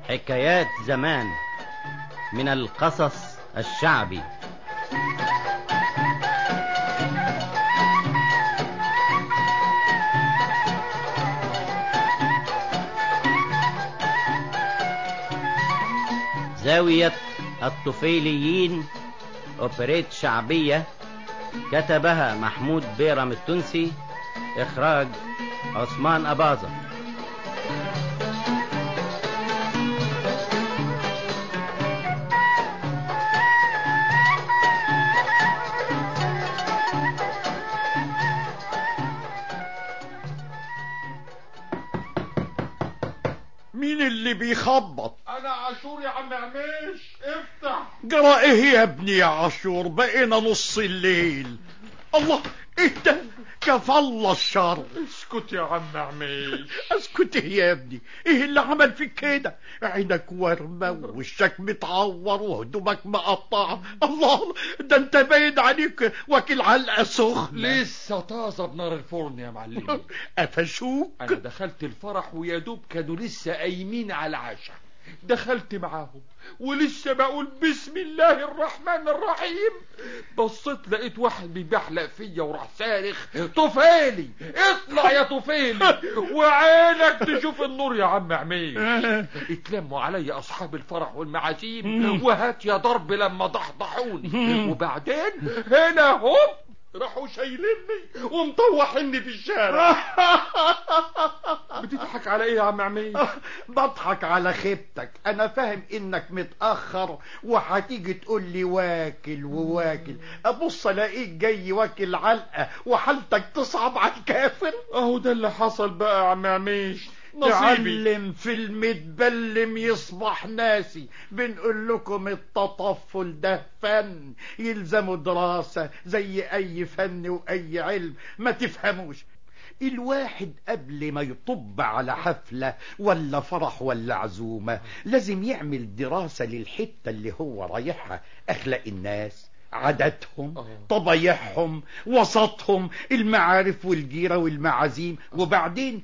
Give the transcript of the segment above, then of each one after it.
حكايات زمان من القصص الشعبي زاوية الطفيليين أوبريت شعبية كتبها محمود بيرم التونسي إخراج عثمان أباظة مين اللي بيخبط انا عاشور يا عم عميش افتح جرى ايه يا ابني يا عاشور بقينا نص الليل الله ايه ده كفى الله الشر اسكت يا عم عميش اسكت ايه يا ابني ايه اللي عمل فيك كده عينك ورمة ووشك متعور وهدومك مقطعة الله ده انت باين عليك واكل علقة سخنة لسه طازه بنار الفرن يا معلم قفشوك انا دخلت الفرح ويا دوب كانوا لسه قايمين على العشاء دخلت معاهم ولسه بقول بسم الله الرحمن الرحيم بصيت لقيت واحد بيبحلق فيا وراح صارخ طفيلي اطلع يا طفيلي وعينك تشوف النور يا عم عمير اتلموا علي اصحاب الفرح والمعازيم وهات يا ضرب لما ضحضحوني وبعدين هنا هوب راحوا شايليني ومطوحيني في الشارع بتضحك على ايه يا عم عمير بضحك على خيبتك انا فاهم انك متاخر وهتيجي تقول لي واكل وواكل ابص الاقيك جاي واكل علقه وحالتك تصعب على الكافر اهو ده اللي حصل بقى يا عم عميش نصيبي تعلم في المتبلم يصبح ناسي بنقول لكم التطفل ده فن يلزمه دراسة زي أي فن وأي علم ما تفهموش الواحد قبل ما يطب على حفلة ولا فرح ولا عزومة لازم يعمل دراسة للحتة اللي هو رايحها أخلاق الناس عاداتهم آه. طبايعهم وسطهم المعارف والجيرة والمعازيم وبعدين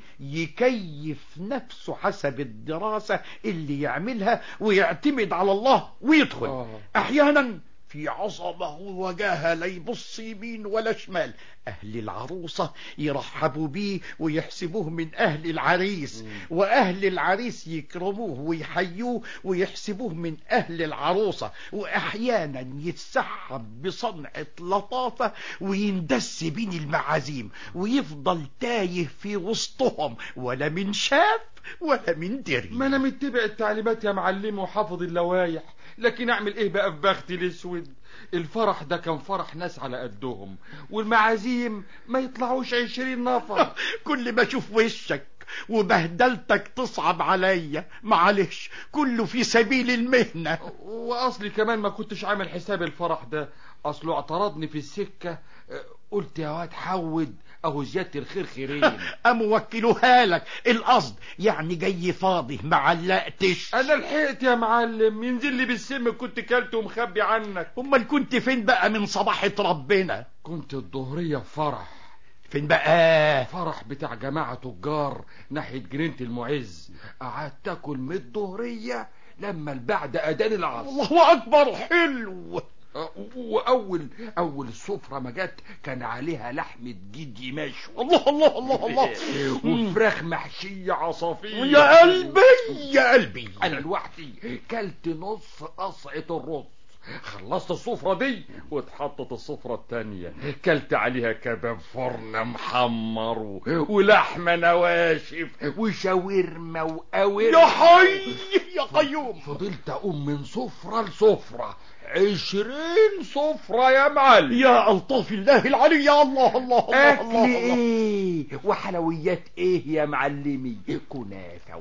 يكيف نفسه حسب الدراسة اللي يعملها ويعتمد على الله ويدخل آه. أحيانا في عظمة ووجاهة لا يبص يمين ولا شمال أهل العروسة يرحبوا بيه ويحسبوه من أهل العريس وأهل العريس يكرموه ويحيوه ويحسبوه من أهل العروسة وأحيانا يتسحب بصنعة لطافة ويندس بين المعازيم ويفضل تايه في وسطهم ولا من شاف ولا من دري ما انا متبع التعليمات يا معلم وحافظ اللوايح لكن اعمل ايه بقى في بختي الاسود الفرح ده كان فرح ناس على قدهم والمعازيم ما يطلعوش عشرين نفر كل ما اشوف وشك وبهدلتك تصعب عليا معلش كله في سبيل المهنة واصلي كمان ما كنتش عامل حساب الفرح ده اصله اعترضني في السكة أه، قلت يا واد حود اهو زيادة الخير خيرين اموكلوها لك القصد يعني جاي فاضي ما علقتش انا لحقت يا معلم ينزل لي بالسم كنت كلت ومخبي عنك امال كنت فين بقى من صباحة ربنا كنت الظهرية في فرح فين بقى فرح بتاع جماعة تجار ناحية جنينة المعز قعدت اكل من الظهرية لما البعد اذان العصر الله اكبر حلو أه، واول اول السفرة ما جت كان عليها لحمة جدي مشوي الله الله الله الله وفراخ محشية عصافير يا قلبي يا قلبي انا لوحدي كلت نص قصعة الرز خلصت السفرة دي واتحطت السفرة التانية كلت عليها كباب فرن محمر و... ولحمة نواشف وشاورما وقوارب يا حي يا قيوم فضلت اقوم من سفرة لسفرة عشرين سفرة يا معلم يا الطاف الله العلي يا الله الله الله اكل الله, الله. ايه وحلويات ايه يا معلمي كنافه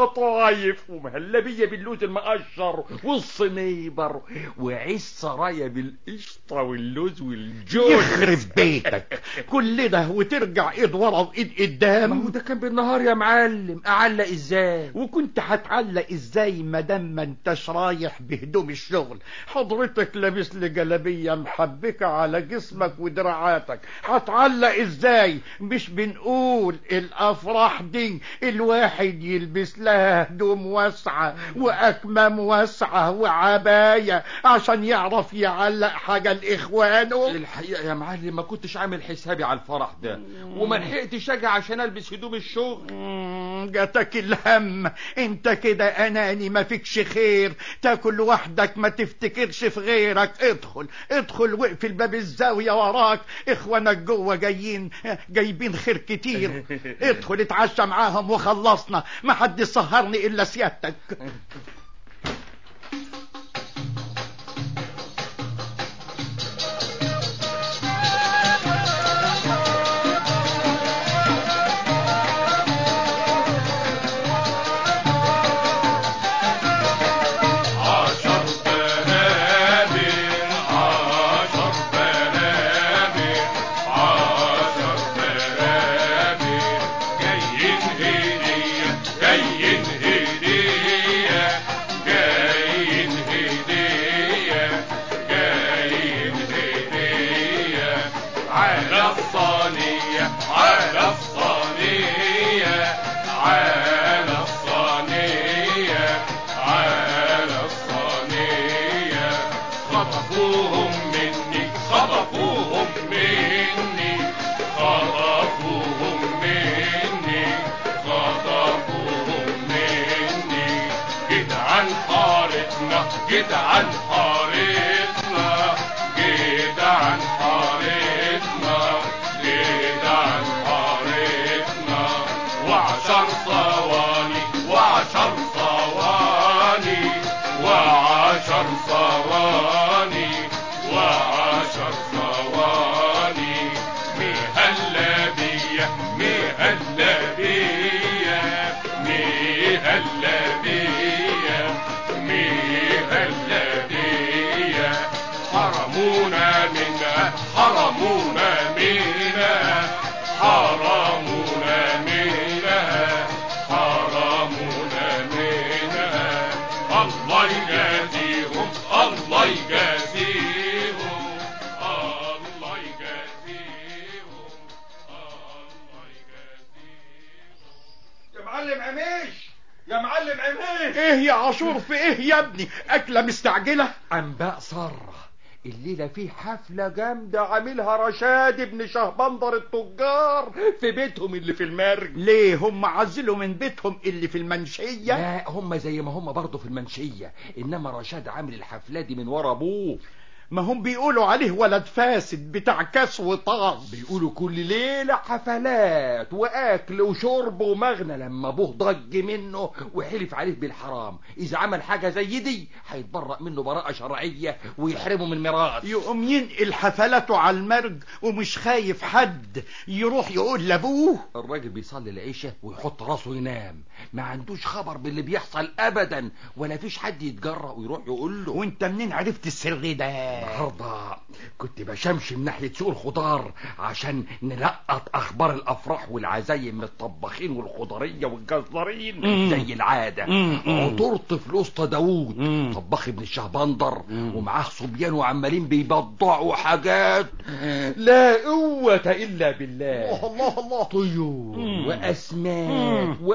قطايف ومهلبية باللوز المقشر والصنيبر وعيش سرايا بالقشطة واللوز والجوز يخرب بيتك كل ده وترجع ايد ورا وايد ما هو قدام ده كان بالنهار يا معلم اعلق ازاي وكنت هتعلق ازاي ما دام ما انتش رايح بهدوم الشغل حضرتك حضرتك لابس لي جلابيه محبكه على جسمك ودراعاتك هتعلق ازاي مش بنقول الافراح دي الواحد يلبس لها هدوم واسعه واكمام واسعه وعبايه عشان يعرف يعلق حاجه لاخوانه الحقيقة يا معلم ما كنتش عامل حسابي على الفرح ده وما لحقتش اجي عشان البس هدوم الشغل مم، جاتك الهم انت كده اناني ما فيكش خير تاكل وحدك ما تفتكرش في غيرك ادخل ادخل واقفل باب الزاوية وراك اخوانك جوه جايين جايبين خير كتير ادخل اتعشى معاهم وخلصنا ما حد سهرني الا سيادتك عشر بنابل عشر بنابل عشر بنابل جايين هدية جايين هدية جايين هدية جايين هدية على الصينية على الصينية على الصينية على الصينية خطفوهم مني خطفوهم مني خطفوهم مني خطفوهم مني جيت عن حارتنا جيت عن حارتنا جيت عن حارتنا جيت عن حارتنا وعشر صواني وعشر صواني وعشر صواني وعشر صواني مهلا بيا مهلا بيا مهلا بيا مهلا بيا حرمونا منها حرمونا منها حرمونا منها حرمونا منها الله يجازيهم الله يجازيهم الله يجازيهم الله يجازيهم يا معلم عميش يا معلم عميش ايه يا عاشور في ايه يا ابني اكله مستعجله انباء سارة الليلة في حفلة جامدة عاملها رشاد ابن شهبندر التجار في بيتهم اللي في المرج ليه هم عزلوا من بيتهم اللي في المنشيه لا هم زي ما هم برضه في المنشية انما رشاد عامل الحفلة دي من ورا ابوه ما هم بيقولوا عليه ولد فاسد بتاع كاس وطاز بيقولوا كل ليلة حفلات واكل وشرب ومغنى لما ابوه ضج منه وحلف عليه بالحرام اذا عمل حاجة زي دي هيتبرأ منه براءة شرعية ويحرمه من ميراث يقوم ينقل حفلاته على المرج ومش خايف حد يروح يقول لابوه الراجل بيصلي العشاء ويحط راسه ينام ما عندوش خبر باللي بيحصل ابدا ولا فيش حد يتجرأ ويروح يقول له وانت منين عرفت السر ده النهارده كنت بشمشم ناحية سوق الخضار عشان نلقط اخبار الافراح والعزايم من الطباخين والخضرية والجزارين مم. زي العادة مم. مم. عطرت في الاسطى داوود مم. طباخ ابن الشهبندر مم. ومعاه صبيان وعمالين بيبضعوا حاجات لا قوة الا بالله الله الله طيور مم. واسماك مم.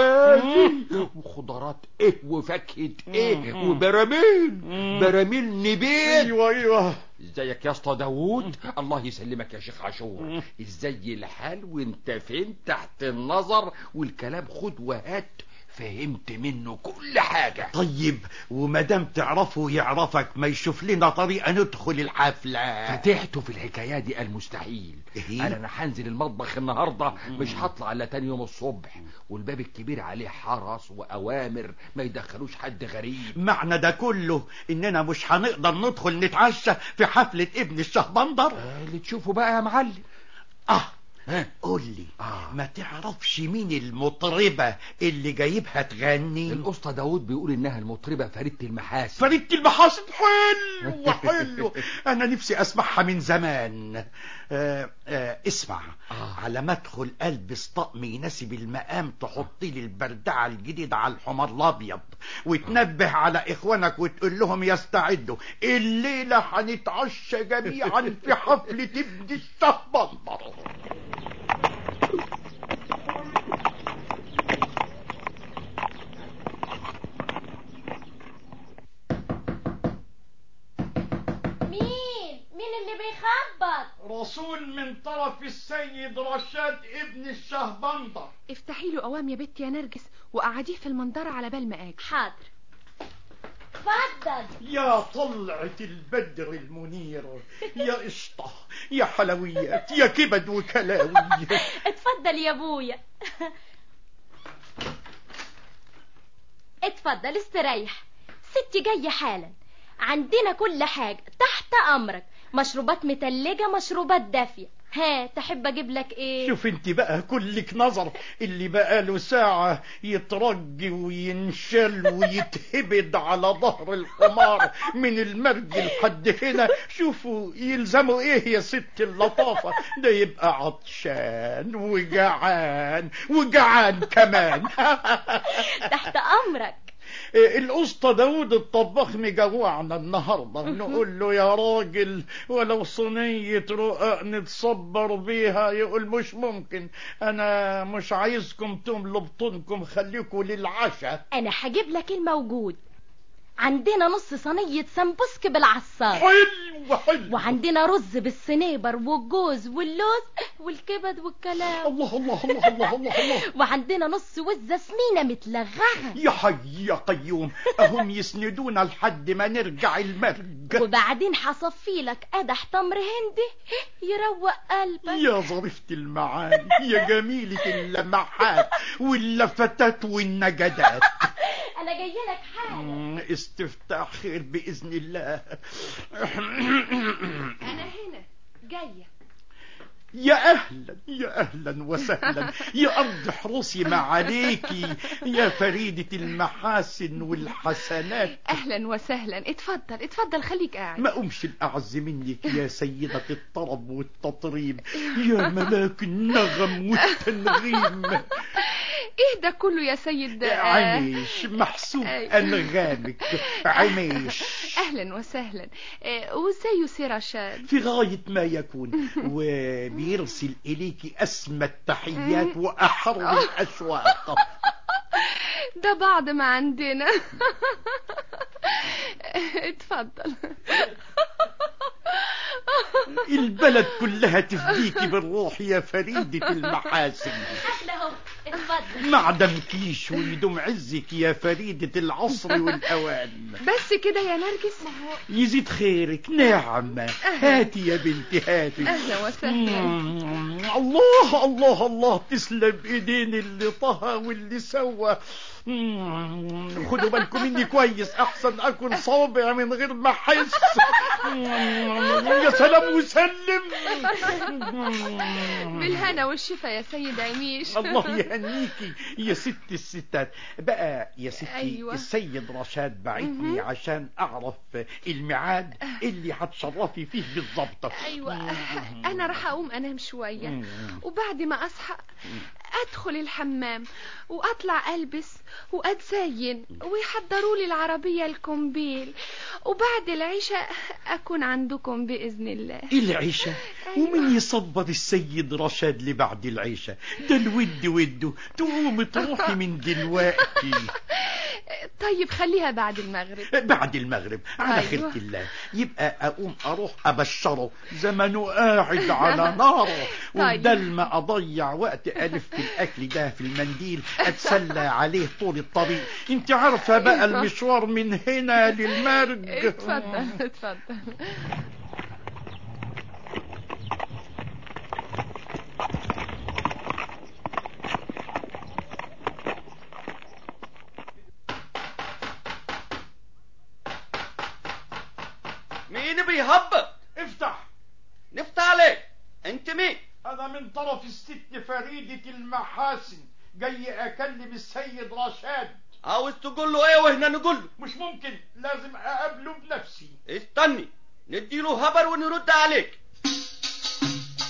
واواني وخضرات ايه وفاكهه ايه مم. وبراميل مم. براميل نبيت ايوه ايوه ازيك يا اسطى داوود الله يسلمك يا شيخ عاشور ازاي الحال وانت فين تحت النظر والكلام خد وهات فهمت منه كل حاجة طيب ومادام تعرفه يعرفك ما يشوف لنا طريقة ندخل الحفلة فتحته في الحكاية دي المستحيل إيه؟ قال انا هنزل المطبخ النهاردة مش هطلع الا تاني يوم الصبح والباب الكبير عليه حرس واوامر ما يدخلوش حد غريب معنى ده كله اننا مش هنقدر ندخل نتعشى في حفلة ابن الشهبندر آه، اللي تشوفه بقى يا معلم اه ها قول لي آه. ما تعرفش مين المطربة اللي جايبها تغني الاسطى داوود بيقول انها المطربة فريدة المحاسن فريدة المحاسن حلو حلو انا نفسي اسمعها من زمان آه آه اسمع آه. على ما ادخل البس طقم يناسب المقام تحط لي البردعه الجديده على الحمار الابيض وتنبه على اخوانك وتقول لهم يستعدوا الليله هنتعشى جميعا في حفله ابن الشهبندر مين مين اللي بيخبط رسول من طرف السيد رشاد ابن الشهبندر افتحي له قوام يا بنت يا نرجس وقعديه في المنظرة على بال ما اجي حاضر اتفضل يا طلعة البدر المنير يا قشطة يا حلويات يا كبد وكلاوي اتفضل يا ابويا اتفضل استريح ستي جاية حالا عندنا كل حاجة تحت امرك مشروبات متلجة مشروبات دافية ها تحب اجيب لك ايه شوف انت بقى كلك نظر اللي بقى له ساعة يترج وينشل ويتهبد على ظهر الحمار من المرج لحد هنا شوفوا يلزموا ايه يا ست اللطافة ده يبقى عطشان وجعان وجعان كمان تحت امرك الاسطى داود الطباخ مجوعنا النهارده نقول له يا راجل ولو صينيه رقاق نتصبر بيها يقول مش ممكن انا مش عايزكم تملوا بطونكم خليكم للعشاء انا هجيب لك الموجود عندنا نص صينية سمبوسك بالعصار حلو حلو وعندنا رز بالسنيبر والجوز واللوز والكبد والكلاوي الله الله الله الله الله الله وعندنا نص وزة سمينة متلغعة يا حي يا قيوم اهم يسندونا لحد ما نرجع المرج وبعدين هصفي لك قدح تمر هندي يروق قلبك يا ظريفة المعاني يا جميلة اللمحات واللفتات والنجدات انا جايه لك حالا مم، استفتاح خير بإذن الله انا هنا جاية يا أهلا يا أهلا وسهلا يا أرض حروسي ما عليكي يا فريدة المحاسن والحسنات اهلا وسهلا اتفضل اتفضل خليك قاعد ما أمشي الأعز منك يا سيدة الطرب والتطريب يا ملاك النغم والتنغيم ايه ده كله يا سيد آه، عميش محسوب أي. أنغامك عميش اهلا وسهلا آه، وازاي سي رشاد في غاية ما يكون وبيرسل إليك أسمى التحيات وأحر الأشواق ده بعض ما عندنا اتفضل البلد كلها تفديك بالروح يا فريدة المحاسن احلى اهو اتفضل معدم كيش ويدوم عزك يا فريدة العصر والأوان بس كده يا نرجس يزيد خيرك نعمة هاتي يا بنتي هاتي اهلا وسهلا مم، الله الله الله تسلم ايدين اللي طهى واللي سوى مم، خدوا بالكم مني كويس احسن اكل صابع من غير ما احس مم، يا سلام وسلم مم. بالهنا والشفا يا سيد عميش الله يهنيكي يا ست الستات بقى يا ستي أيوة. السيد رشاد بعتني عشان اعرف الميعاد اللي هتشرفي فيه بالظبط ايوه انا راح اقوم انام شويه مم. وبعد ما اصحى ادخل الحمام واطلع البس واتزين ويحضروا لي العربيه الكومبيل وبعد العشاء اكون عندكم باذن الله العشاء ومن يصبر السيد رشاد لبعد العشاء ده الود وده تقوم تروحي من دلوقتي طيب خليها بعد المغرب بعد المغرب على أيوة. خيرة الله يبقى أقوم أروح أبشره زمنه قاعد على ناره وبدل ما أضيع وقت ألف في الأكل ده في المنديل أتسلى عليه طول الطريق أنت عارفة بقى المشوار من هنا للمرج اتفضل اتفضل مين بيهبط افتح نفتح عليك انت مين أنا من طرف الست فريدة المحاسن جاي أكلم السيد رشاد عاوز تقول له ايه واحنا نقول له مش ممكن لازم أقابله بنفسي استني نديله خبر ونرد عليك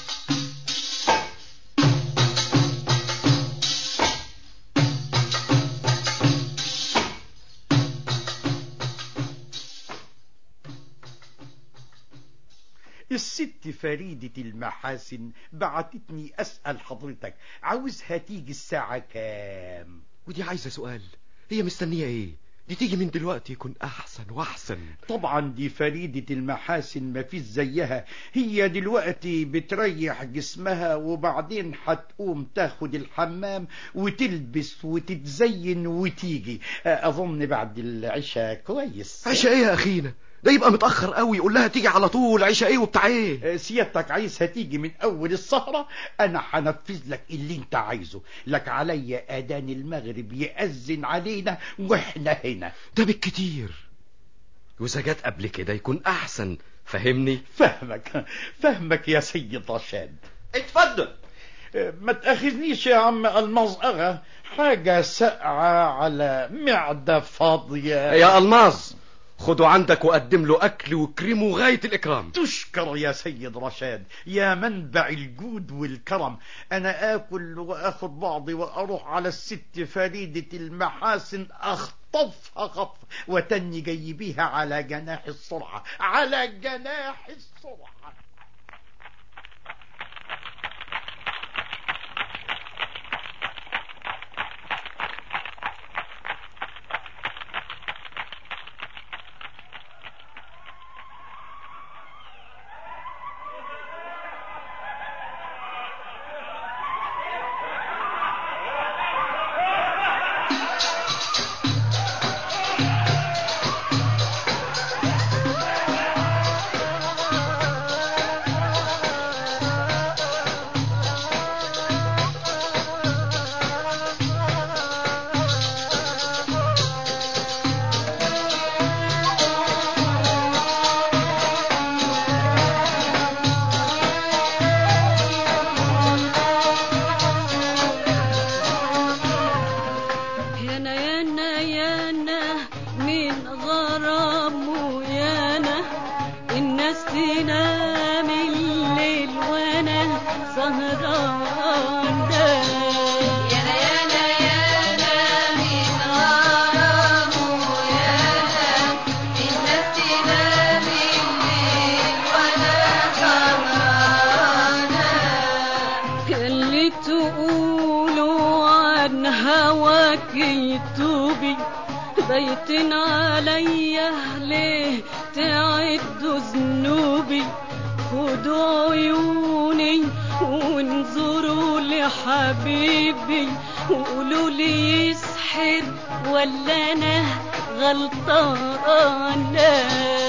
الست فريدة المحاسن بعتتني أسأل حضرتك عاوزها تيجي الساعة كام ودي عايزة سؤال هي مستنية ايه دي تيجي من دلوقتي يكون احسن واحسن طبعا دي فريدة المحاسن ما فيش زيها هي دلوقتي بتريح جسمها وبعدين هتقوم تاخد الحمام وتلبس وتتزين وتيجي أظن بعد العشاء كويس عشاء ايه يا اخينا ده يبقى متأخر قوي يقول لها تيجي على طول عشاء ايه وبتاع ايه سيادتك عايزها تيجي من أول السهرة أنا هنفذ لك اللي أنت عايزه لك عليا أذان المغرب يأذن علينا وإحنا هنا ده بالكتير وإذا جت قبل كده يكون احسن فهمني فهمك فهمك يا سيد رشاد اتفضل ما تأخذنيش يا عم المزقرة حاجة ساقعة على معدة فاضية يا الماظ خده عندك وقدم له اكل وكريمه غاية الاكرام تشكر يا سيد رشاد يا منبع الجود والكرم انا اكل واخد بعضي واروح على الست فريدة المحاسن اخطفها خطف وتني جاي بيها على جناح السرعة على جناح السرعة يانا يانا يانا من غرام ويانا الناس تنام الليل وانا سهران يانا يانا يانا من غرام ويانا الناس تنام الليل وانا سهران اللي تقولوا عن هواك يتوبي بيت عليا ليه تعدوا ذنوبي خدوا عيوني وانظروا لحبيبي وقولوا لي يسحر ولا انا غلطانه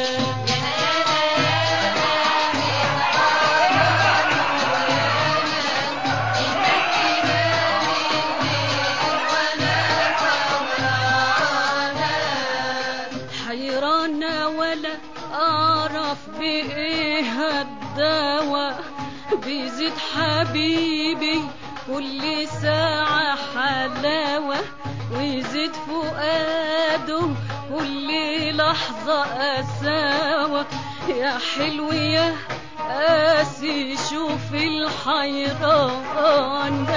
حيرانة ولا أعرف بإيه الدواء بيزيد حبيبي كل ساعة حلاوة ويزيد فؤاده كل لحظة قساوة يا حلو يا قاسي شوف الحيران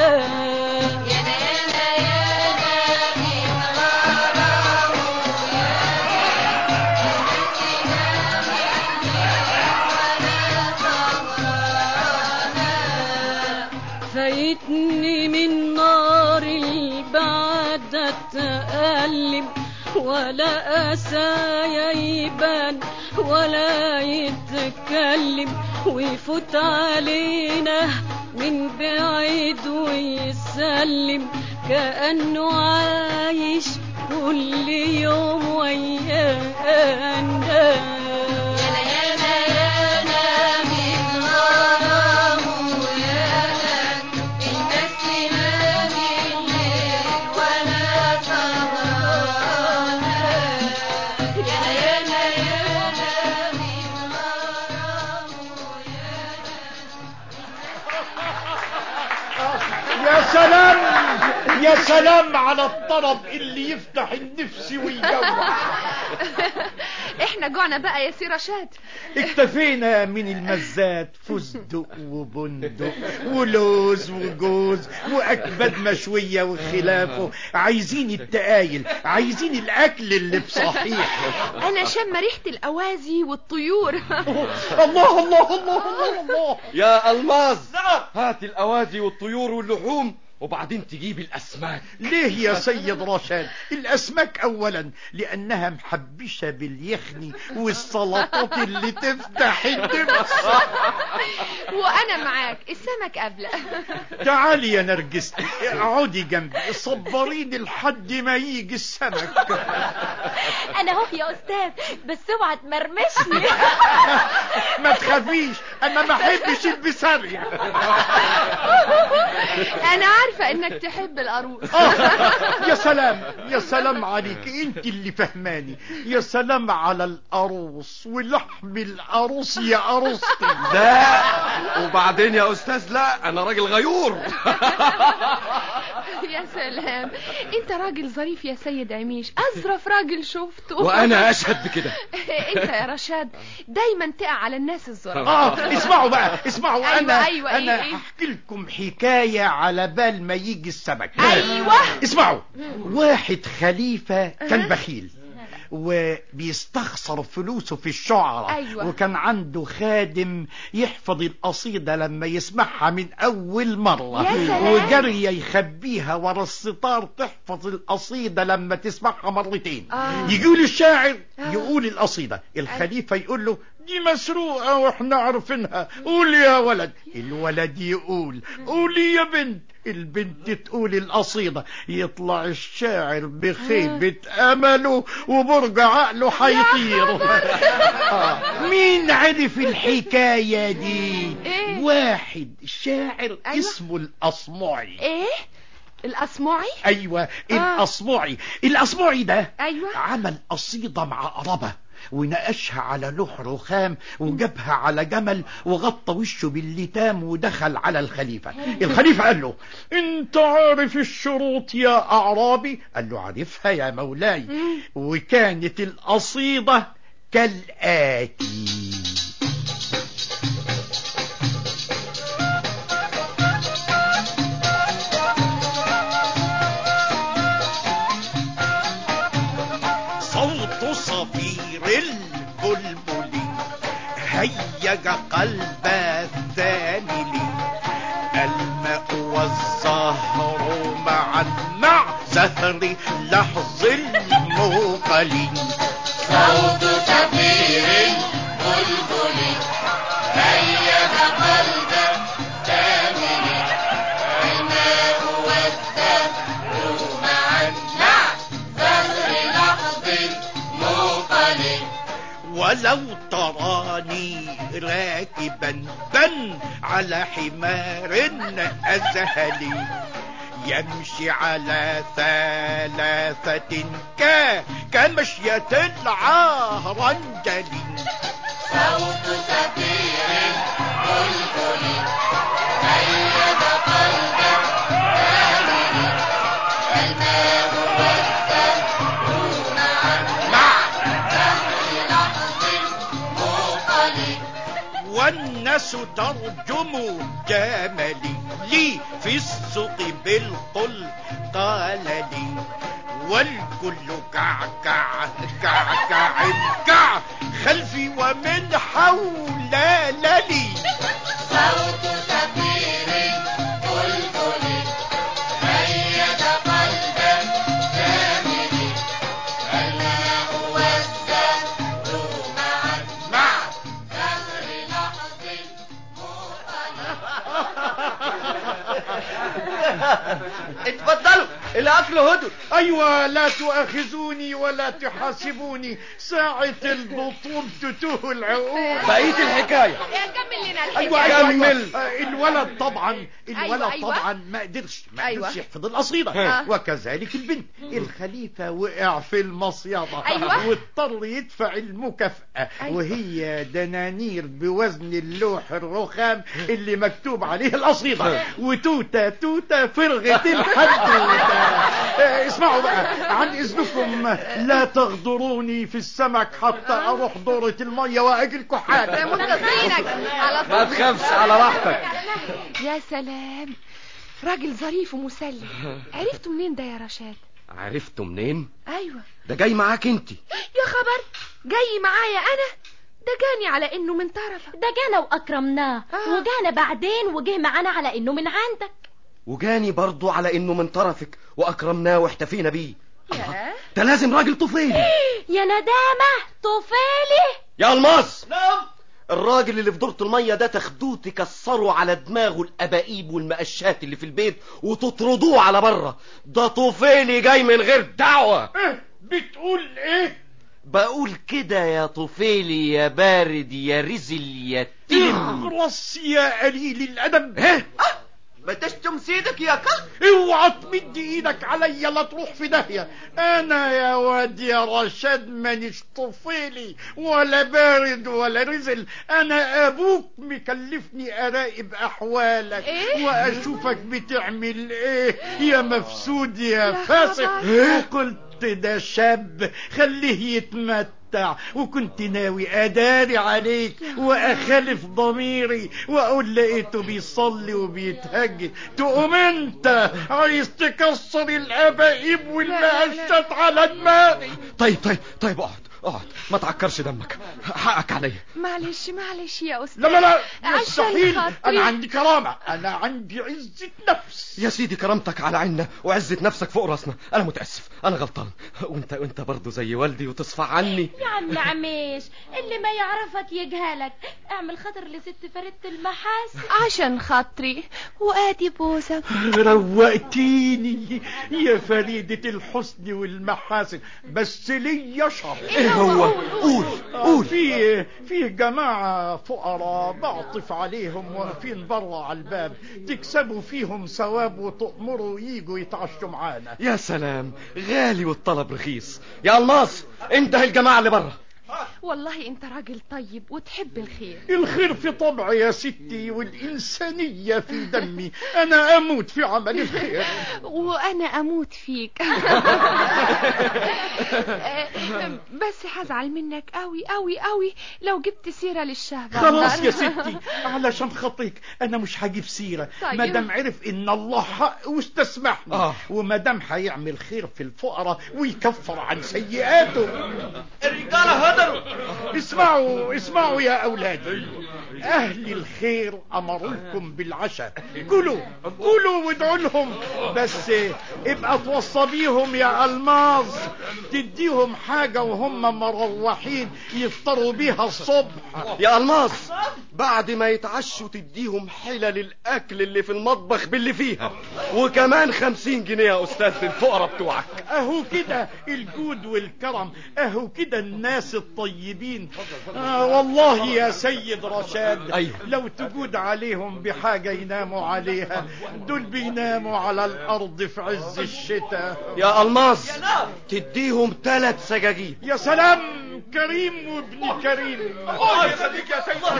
فايتني من نار البعد اتألم ولا أسايا يبان ولا يتكلم ويفوت علينا من بعيد ويسلم كأنه عايش كل يوم ويانا يا سلام يا سلام سلام على الطرب اللي يفتح النفس ويجوع احنا جوعنا بقى يا سي رشاد اكتفينا من المزات فستق وبندق ولوز وجوز واكباد مشويه وخلافه عايزين التقايل عايزين الاكل اللي بصحيح انا شم ريحه الاوازي والطيور الله الله الله الله الله يا الماظ هات الاوازي والطيور واللحوم وبعدين تجيب الاسماك ليه يا سيد رشاد الاسماك اولا لانها محبشة باليخني والسلطات اللي تفتح النفس وانا معاك السمك قبل تعالي يا نرجس اقعدي جنبي صبريني لحد ما يجي السمك انا اهو يا استاذ بس اوعى تمرمشني ما تخافيش انا ما احبش البسارية انا عارفه انك تحب القاروص آه، يا سلام يا سلام عليك انت اللي فهماني يا سلام على القروص ولحم القروص يا قروصتي لا وبعدين يا استاذ لا انا راجل غيور يا سلام انت راجل ظريف يا سيد عميش اظرف راجل شفته وانا اشهد بكده انت يا رشاد دايما تقع على الناس الظرف اه اسمعوا بقى اسمعوا أيوة، انا أيوة، إيه، انا إيه؟ هحكي لكم حكايه على بال ما يجي السمك ايوه اسمعوا واحد خليفه كان بخيل وبيستخسر فلوسه في الشعراء أيوة. وكان عنده خادم يحفظ القصيدة لما يسمعها من أول مرة يا سلام. وجري يخبيها ورا الستار تحفظ القصيدة لما تسمعها مرتين آه. يقول الشاعر يقول القصيدة الخليفة يقول له دي مسروقة واحنا عارفينها قول يا ولد الولد يقول قولي يا بنت البنت تقول القصيدة يطلع الشاعر بخيبة أمله وبرج عقله حيطير آه. مين عرف الحكاية دي إيه؟ واحد شاعر أيوة. اسمه الأصمعي ايه الاسمعي ايوه الاصبعي الاصبعي ده أيوة. عمل قصيده مع قربه ونقشها على لوح رخام وجابها على جمل وغطى وشه باللتام ودخل على الخليفة الخليفة قال له انت عارف الشروط يا اعرابي قال له عارفها يا مولاي وكانت القصيدة كالآتي صوت صفير البلبل هيج قلب الثامل الماء والزهر معا مع زهر لحظ الموقل صوت زفير بلبل هيج قلب كامل الماء والزهر معا مع زهر لحظ موقل ولو تراني راكبا بن على حمار أزهلي يمشي على ثلاثة ك كمشية العهرنجل صوت زفير بلبل هيج قلب كامل الماء والزهر معا مع زهر لحظ موقل والناس ترجم جملي لي في السوق بالقل قال لي والكل كعكع كعكع كع خلفي ومن حول لي صوت زفير بلبل هيج قلبا كامل الماء والزهر معا مع زهر لحظ اتفضلوا الاكل هدر ايوه لا تؤاخذوني ولا تحاسبوني ساعة البطول تتوه العقول بقيه الحكايه كمل لنا الحكايه ايوه ايوه, كمل. أيوة. آه، الولد طبعا الولد أيوة، أيوة. طبعا ما قدرش ما أيوة. قدرش يحفظ القصيده آه. وكذلك البنت الخليفه وقع في المصيده أيوة. واضطر يدفع المكافاه أيوة. وهي دنانير بوزن اللوح الرخام اللي مكتوب عليه القصيده وتوته توته فرغت الحدوته آه، اسمعوا بقى عن اذنكم لا تغدروني في السمك حتى اروح دورة المية واجي لكم حاجة منتظرينك على ما طول تخافش على راحتك يا سلام راجل ظريف ومسلي عرفته منين ده يا رشاد عرفته منين ايوه ده جاي معاك انت يا خبر جاي معايا انا ده جاني على انه من طرفك ده جانا واكرمناه آه. وجانا بعدين وجه معانا على انه من عندك وجاني برضو على انه من طرفك واكرمناه واحتفينا بيه يا ده لازم راجل طفيلي يا ندامة طفيلي يا الماس نعم الراجل اللي في دورة المية ده تاخدوه تكسروا على دماغه الأبائيب والمقشات اللي في البيت وتطردوه على بره ده طفيلي جاي من غير دعوة إيه؟ بتقول ايه بقول كده يا طفيلي يا بارد يا رزل يا تلم اخرس يا قليل الادب ايه ما تشتم سيدك يا كلب اوعى تمد ايدك عليا لا تروح في داهية انا يا واد يا رشاد مانيش طفيلي ولا بارد ولا رزل انا ابوك مكلفني اراقب احوالك إيه؟ واشوفك بتعمل ايه يا مفسود يا يا فاسق خبر. وقلت ده شاب خليه يتمتع وكنت ناوي اداري عليك واخالف ضميري واقول لقيته بيصلي وبيتهجد تقوم انت عايز تكسر الابائيب والمقشات على دماغي طيب طيب طيب اقعد اقعد ما تعكرش دمك حقك عليا معلش معلش يا استاذ لا لا لا عشان مستحيل خاطري. انا عندي كرامة انا عندي عزة نفس يا سيدي كرامتك على عيننا وعزة نفسك فوق راسنا انا متاسف انا غلطان وانت وانت برضه زي والدي وتصفى عني يا عم عميش اللي ما يعرفك يجهلك اعمل خاطر لست فريدة المحاسن عشان خاطري وادي بوسه روقتيني يا فريدة الحسن والمحاسن بس ليا شر ايه هو قول قول في في جماعة فقراء بعطف عليهم واقفين برا على الباب تكسبوا فيهم ثواب وتأمروا يجوا يتعشوا معانا يا سلام غالي والطلب رخيص يا الماس انده الجماعه اللي بره والله انت راجل طيب وتحب الخير الخير في طبعي يا ستي والإنسانية في دمي أنا أموت في عمل الخير وانا اموت فيك بس هزعل منك قوي قوي قوي لو جبت سيره للشهبة خلاص يا ستي علشان خاطرك أنا مش هجيب سيرة طيب. ما دام عرف إن الله حق واستسمحني آه. وما دام هيعمل خير في الفقراء ويكفر عن سيئاته الرجالة هدروا اسمعوا اسمعوا يا أولادي أهل الخير أمركم بالعشاء كلوا كلوا وادعوا لهم بس ابقى توصى بيهم يا ألماظ تديهم حاجة وهم مروحين يفطروا بيها الصبح يا الماس بعد ما يتعشوا تديهم حلل الاكل اللي في المطبخ باللي فيها وكمان خمسين جنيه يا استاذ للفقراء بتوعك اهو كده الجود والكرم اهو كده الناس الطيبين آه والله يا سيد رشاد أيوه. لو تجود عليهم بحاجة يناموا عليها دول بيناموا على الارض في عز الشتاء يا الماس تديهم ثلاث سجاجيد يا سلام كريم وابن كريم الله يخليك يا سيد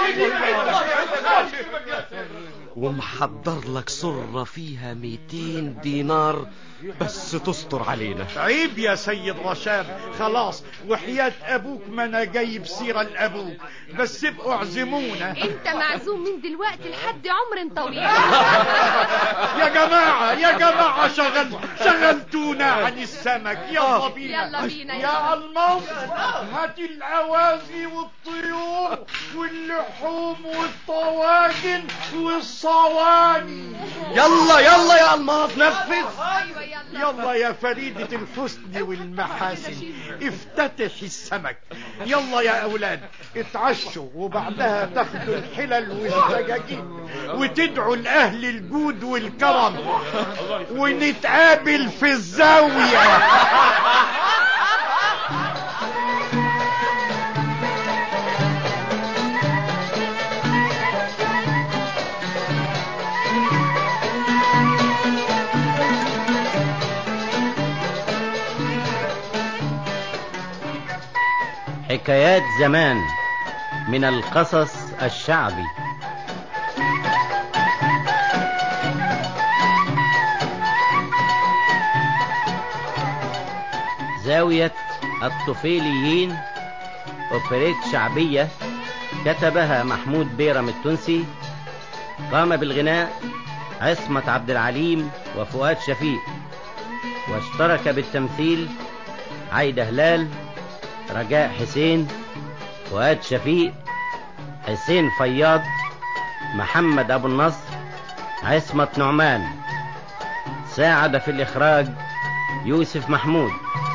ومحضر لك سرة فيها 200 دينار بس تستر علينا عيب يا سيد رشاد خلاص وحياة ابوك ما انا جايب سيرة لابوك بس ابقوا اعزمونا انت معزوم من دلوقتي لحد عمر طويل يا جماعة يا جماعة شغل شغلتونا عن السمك يلا بينا يلا بينا، يا يلا. الموت هات الأوازي والطيور واللحوم والطواجن والصواني يلا يلا يا الماس نفذ ايوه يلا يلا يا فريدة الحسن والمحاسن افتتح السمك يلا يا أولاد اتعشوا وبعدها تاخدوا الحلل والسجاجيد وتدعوا لأهل الجود والكرم ونتقابل في الزاوية حكايات زمان من القصص الشعبي زاوية الطفيليين أوبريت شعبية كتبها محمود بيرم التونسي قام بالغناء عصمت عبد العليم وفؤاد شفيق واشترك بالتمثيل عايدة هلال رجاء حسين فؤاد شفيق حسين فياض محمد أبو النصر عصمت نعمان ساعد في الإخراج يوسف محمود